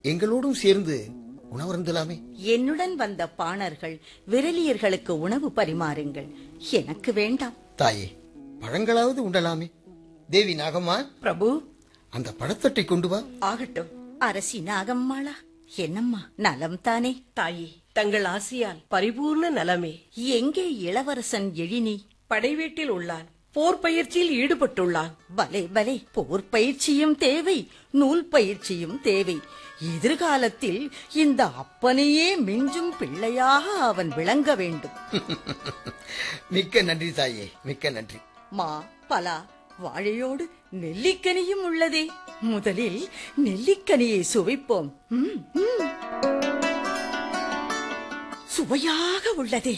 எங்களோடும் சேர்ந்து உணவருந்தலாமே என்னுடன் வந்த பாணர்கள் விரலியர்களுக்கு உணவு பரிமாறுங்கள் எனக்கு வேண்டாம் தாயே பழங்களாவது உண்டலாமே தேவி நாகம்மா பிரபு அந்த பழத்தட்டை கொண்டு வா ஆகட்டும் அரசி நாகம்மாளா என்னம்மா நலம் தானே தாயே தங்கள் ஆசியால் பரிபூர்ண நலமே எங்கே இளவரசன் எழினி படைவீட்டில் உள்ளான் போர் பயிற்சியில் ஈடுபட்டுள்ளான் பலே பலே போர் பயிற்சியும் தேவை நூல் பயிற்சியும் தேவை எதிர்காலத்தில் இந்த அப்பனையே மிஞ்சும் பிள்ளையாக அவன் விளங்க வேண்டும் மிக்க நன்றி தாயே மிக்க நன்றி மா பலா வாழையோடு நெல்லிக்கனியும் உள்ளதே முதலில் நெல்லிக்கனியை சுவைப்போம் ம், ம். சுவையாக உள்ளதே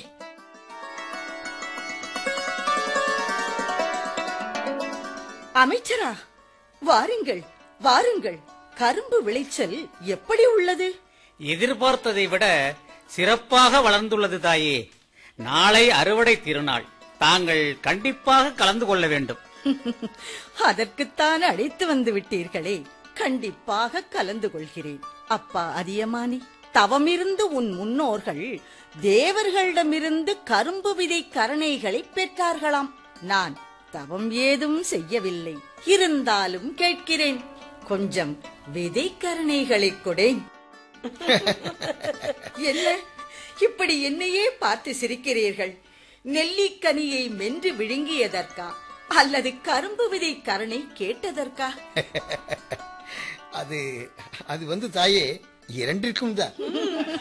அமைச்சரா வாருங்கள் வாருங்கள் கரும்பு விளைச்சல் எப்படி உள்ளது எதிர்பார்த்ததை விட சிறப்பாக வளர்ந்துள்ளது தாயே நாளை அறுவடை திருநாள் தாங்கள் கண்டிப்பாக கலந்து கொள்ள வேண்டும் அதற்குத்தான் அழைத்து வந்து விட்டீர்களே கண்டிப்பாக கலந்து கொள்கிறேன் அப்பா அதியமானி தவமிருந்து உன் முன்னோர்கள் தேவர்களிடமிருந்து கரும்பு விதை கரணைகளை பெற்றார்களாம் நான் தவம் ஏதும் செய்யவில்லை இருந்தாலும் கேட்கிறேன் கொஞ்சம் விதை கரணைகளை கொடேன் என்ன இப்படி என்னையே பார்த்து சிரிக்கிறீர்கள் நெல்லிக்கனியை மென்று விழுங்கியதற்கா அல்லது கரும்பு விதை கரணை கேட்டதற்கா அது அது வந்து தாயே இரண்டிற்கும் தான்